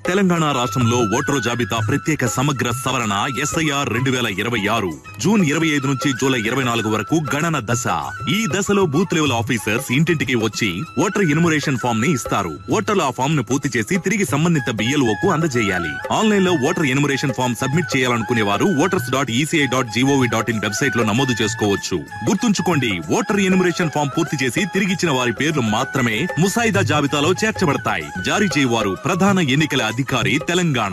తెలంగాణ రాష్ట్రంలో ఓటరు జాబితా ప్రత్యేక సమగ్ర సవరణ ఎస్ఐఆర్ రెండు వేల ఇరవై ఆరు జూన్ ఇరవై ఐదు నుంచి జూలై ఇరవై నాలుగు వరకు గణన దశ ఈ దశలో బూత్ లెవెల్ ఆఫీసర్స్ ఇంటింటికి వచ్చి ఓటర్ ఇనుమరేషన్ ఫామ్ ని ఇస్తారు ఓటర్లు ఆ ఫామ్ ను పూర్తి చేసి తిరిగి సంబంధిత బిఎల్ఓ కు అందజేయాలి ఆన్లైన్ లో ఓటర్ ఎనుమరేషన్ ఫామ్ సబ్మిట్ చేయాలనుకునే వారు voters dot ECI dot gov dot in website లో నమోదు చేసుకోవచ్చు గుర్తుంచుకోండి ఓటర్ ఎనుమరేషన్ ఫామ్ పూర్తి చేసి తిరిగిచ్చిన వారి పేర్లు మాత్రమే ముసాయిదా జాబితాలో చేర్చబడతాయి జారీ చేయవారు ప్రధాన ఎన్నికల అధికారి తెలంగాణ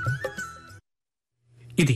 ఇది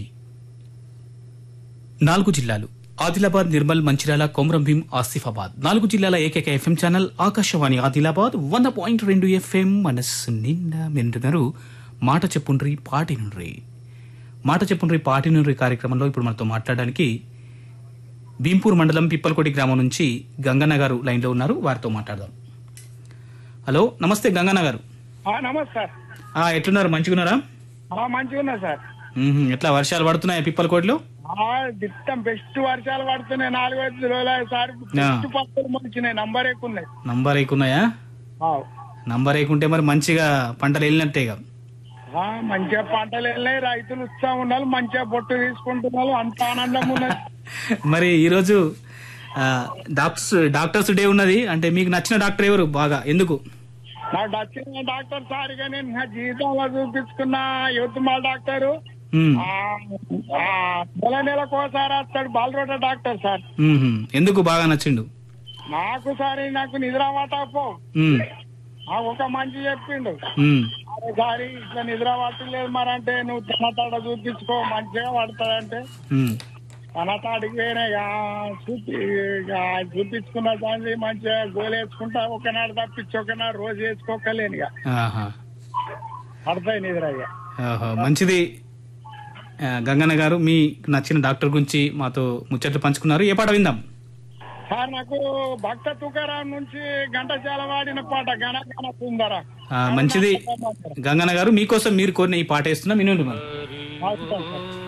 నాలుగు జిల్లాలు ఆదిలాబాద్ నిర్మల్ మంచిర్యాల కొమరంభీం ఆసిఫాబాద్ నాలుగు జిల్లాల ఏకైక ఎఫ్ఎం ఛానల్ ఆకాశవాణి ఆదిలాబాద్ వంద పాయింట్ రెండు ఎఫ్ఎం మనస్సు నిండా మెండునరు మాట చెప్పుండ్రి పాటి నుండ్రి మాట చెప్పుండ్రి పాటి నుండ్రి కార్యక్రమంలో ఇప్పుడు మనతో మాట్లాడడానికి భీంపూర్ మండలం పిప్పలకోటి గ్రామం నుంచి గంగన్న గారు లైన్లో ఉన్నారు వారితో మాట్లాడదాం హలో నమస్తే గంగన్న గారు ఆ, నమస్కార్ ఆ, ఎట్లున్నారు మంచిగున్నారా ఆ, మంచిగా ఉన్నా సార్ మ్మ్హ్మ్. ఎట్లా వర్షాలు పడుతున్నాయి పిప్పలకోటిలో ఆ దిట్టం బెస్ట్ వర్షాలు పడుతున్నాయి నాలుగు ఐదు రోజులు సార్ ఆ. బెస్ట్ పక్కలు మంచినాయి నంబర్ ఎక్కువ ఉన్నాయి నంబర్ ఎక్కున్నాయా ఆ. నంబర్ ఎక్కుంటే మరి మంచిగా పంటలు వెళ్ళినట్టే ఇక. ఆ, మంచిగా పంటలు వెళ్ళినాయి రైతులు ఉత్సాహం ఉన్నారు మంచిగా బొట్టు తీసుకుంటున్నారు అంత ఆనందంగా ఉన్నది మరి ఈరోజు ఆ, డాక్టర్స్ డాక్టర్స్ డే ఉన్నది అంటే మీకు నచ్చిన డాక్టర్ ఎవరు బాగా ఎందుకు నాకు వచ్చిన డాక్టర్ సారిగా నేను నా జీవితంలో చూపించుకున్న యూత్ మా డాక్టరు మ్మ్. ఆ, ఆ, నెల నెలకు ఒకసారి వస్తాడు బాలరోట డాక్టర్ సార్ మ్మ్హ్మ్. ఎందుకు బాగా నచ్చిండు నాకు సారి నాకు నిద్ర పట్టకపో మ్మ్. ఆ, ఒక మంచి చెప్పిండు మ్మ్. ఒకసారి ఇట్లా నిద్ర పట్టలేదు మరి అంటే నువ్వు తనతాడ చూపించుకో మంచిగా పడతాడంటే మ్మ్. తనతాడికి పోయినా ఇక చూపి ఇక చూపించుకున్న దాన్ని మంచిగా గోలేసుకుంటా ఒకనాడు తప్పించి ఒకనాడు రోజు వేసుకోకలేను ఇక ఆహా. పడతాయి నిద్ర ఇక ఆహా. మంచిది ఆ, గంగన్న గారు మీ నచ్చిన డాక్టర్ గురించి మాతో ముచ్చట్లు పంచుకున్నారు ఏ పాట విందాం సార్ నాకు భక్త తుకారాం నుంచి ఘంటసాల వాడిన పాట గణ గణ సుందర ఆ, మంచిది గంగన్న గారు మీకోసం మీరు కోరిన ఈ పాట వేస్తున్నా వినండి మనం అవసరం సార్